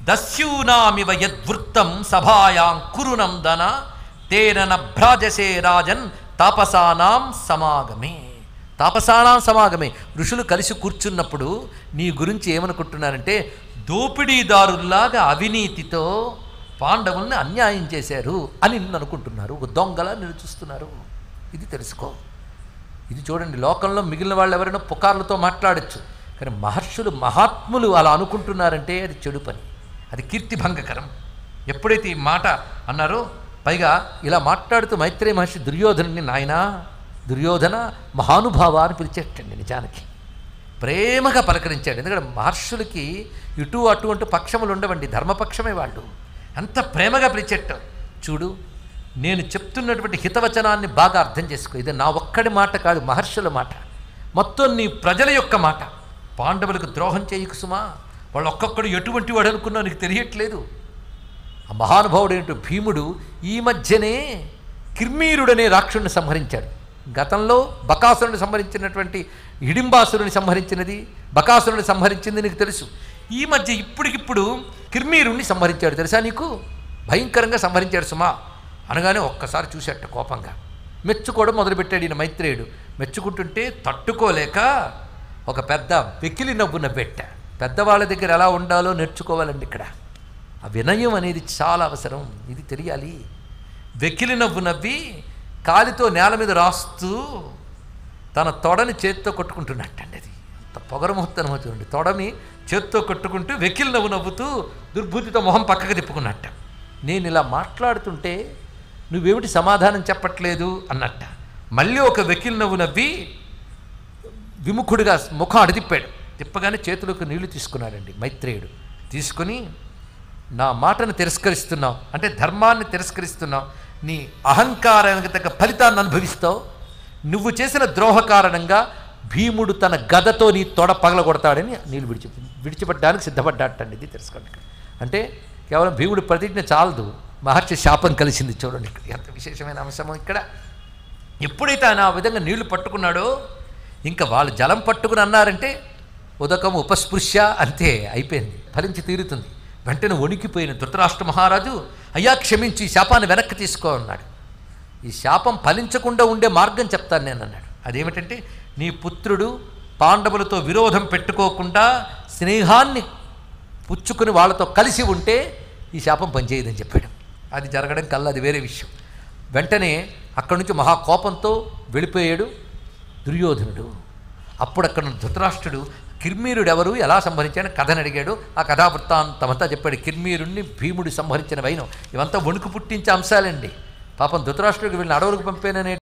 దస్యూనామివ యద్వృత్తం సభాయాం కురునందన తేన నభ్రాజసే రాజన్ తాపసానాం సమాగమే తాపసానాం సమాగమే ఋషులు కలిసి కూర్చున్నప్పుడు నీ గురించి ఏమనుకుంటున్నారంటే దోపిడీదారుల్లాగా అవినీతితో పాండవుల్ని అన్యాయం చేశారు అని నిన్ను అనుకుంటున్నారు ఒక దొంగలా నిన్ను చూస్తున్నారు ఇది తెలుసుకో ఇది చూడండి లోకంలో మిగిలిన వాళ్ళు ఎవరైనా పుకార్లతో మాట్లాడచ్చు కానీ మహర్షులు మహాత్ములు అలా అనుకుంటున్నారంటే అది చెడు పని అది కీర్తిభంగకరం ఎప్పుడైతే ఈ మాట అన్నారో పైగా ఇలా మాట్లాడుతూ మైత్రేయ మహర్షి దుర్యోధనుని నాయనా దుర్యోధన మహానుభావ అని పిలిచేటండి నిజానికి ప్రేమగా పలకరించాడు ఎందుకంటే మహర్షులకి ఇటు అటు అంటూ పక్షములు ఉండవండి ధర్మపక్షమే వాళ్ళు అంత ప్రేమగా పిలిచేట్టాం చూడు నేను చెప్తున్నటువంటి హితవచనాన్ని బాగా అర్థం చేసుకో ఇది నా ఒక్కడి మాట కాదు మహర్షుల మాట మొత్తం నీ ప్రజల యొక్క మాట పాండవులకు ద్రోహం చేయకు సుమా వాళ్ళు ఒక్కొక్కడు ఎటువంటి వాడు అనుకున్నావు నీకు తెలియట్లేదు ఆ మహానుభావుడు ఏంటో భీముడు ఈ మధ్యనే కిర్మీరుడనే రాక్షుడిని సంహరించాడు గతంలో బకాసురుని సంహరించినటువంటి హిడింబాసురుని సంహరించినది బకాసురుని సంహరించింది నీకు తెలుసు ఈ మధ్య ఇప్పటికిప్పుడు కిర్మీరుణ్ణి సంహరించాడు తెలుసా నీకు భయంకరంగా సంహరించాడు సుమా అనగానే ఒక్కసారి చూశాట కోపంగా మెచ్చుకోవడం మొదలుపెట్టాడు ఈయన మైత్రేయుడు మెచ్చుకుంటుంటే తట్టుకోలేక ఒక పెద్ద వెకిలి నవ్వు నవ్వెట్ట పెద్దవాళ్ళ దగ్గర ఎలా ఉండాలో నేర్చుకోవాలండి ఇక్కడ ఆ వినయం అనేది చాలా అవసరం ఇది తెలియాలి వెకిలి నవ్వు నవ్వి కాలితో నేల మీద రాస్తూ తన తొడని చేత్తో కొట్టుకుంటున్నట్టండి అది అంత పొగరముహూర్తం అవుతుంది తొడని చేత్తో కొట్టుకుంటూ వెకిలి నవ్వు నవ్వుతూ దుర్బుద్ధితో మొహం పక్కకు తిప్పుకున్నట్ట నేను ఇలా మాట్లాడుతుంటే నువ్వేమిటి సమాధానం చెప్పట్లేదు అన్నట్ట మళ్ళీ ఒక వెకిలి నవ్వు నవ్వి విముఖుడిగా ముఖం అడిదిప్పాడు తిప్పగానే చేతులకు నీళ్లు తీసుకున్నాడండి మైత్రేయుడు తీసుకుని నా మాటను తిరస్కరిస్తున్నావు అంటే ధర్మాన్ని తిరస్కరిస్తున్నావు నీ అహంకారానికి తగ్గ ఫలితాన్ని అనుభవిస్తావు నువ్వు చేసిన ద్రోహ కారణంగా భీముడు తన గదతో నీ తొడ పగలగొడతాడని నీళ్ళు విడిచి విడిచిపడ్డానికి సిద్ధపడ్డాటండి ఇది తెలుసుకోండి ఇక్కడ. అంటే కేవలం భీముడు ప్రతిజ్ఞ చాలదు మహర్షి శాపం కలిసింది చూడండి ఇక్కడ ఎంత విశేషమైన అంశము ఇక్కడ ఎప్పుడైతే ఆయన ఆ విధంగా నీళ్లు పట్టుకున్నాడో ఇంకా వాళ్ళు జలం పట్టుకుని అన్నారంటే ఉదకం ఉపస్పృశ్య అంతే అయిపోయింది ఫలించి తీరుతుంది వెంటనే వణికిపోయిన ధృతరాష్ట్ర మహారాజు అయ్యా క్షమించి ఈ శాపాన్ని వెనక్కి తీసుకో అన్నాడు ఈ శాపం ఫలించకుండా ఉండే మార్గం చెప్తాను నేను అన్నాడు అదేమిటంటే నీ పుత్రుడు పాండవులతో విరోధం పెట్టుకోకుండా స్నేహాన్ని పుచ్చుకుని వాళ్ళతో కలిసి ఉంటే ఈ శాపం పనిచేయదని చెప్పాడు అది జరగడం కల్లా అది వేరే విషయం వెంటనే అక్కడి నుంచి మహాకోపంతో వెళ్ళిపోయాడు దుర్యోధనుడు అప్పుడు అక్కడ ఉన్న ధృతరాష్ట్రుడు కిర్మీరుడు ఎవరు ఎలా సంహరించాడని కథని అడిగాడు ఆ కథావృత్తాంతమంతా చెప్పాడు కిర్మీరుణ్ణి భీముడు సంహరించిన వైనం ఇవంతా వణుకు పుట్టించే అంశాలండి పాపం ధృతరాష్ట్రుడికి వీళ్ళని అడవులకు పంపేననే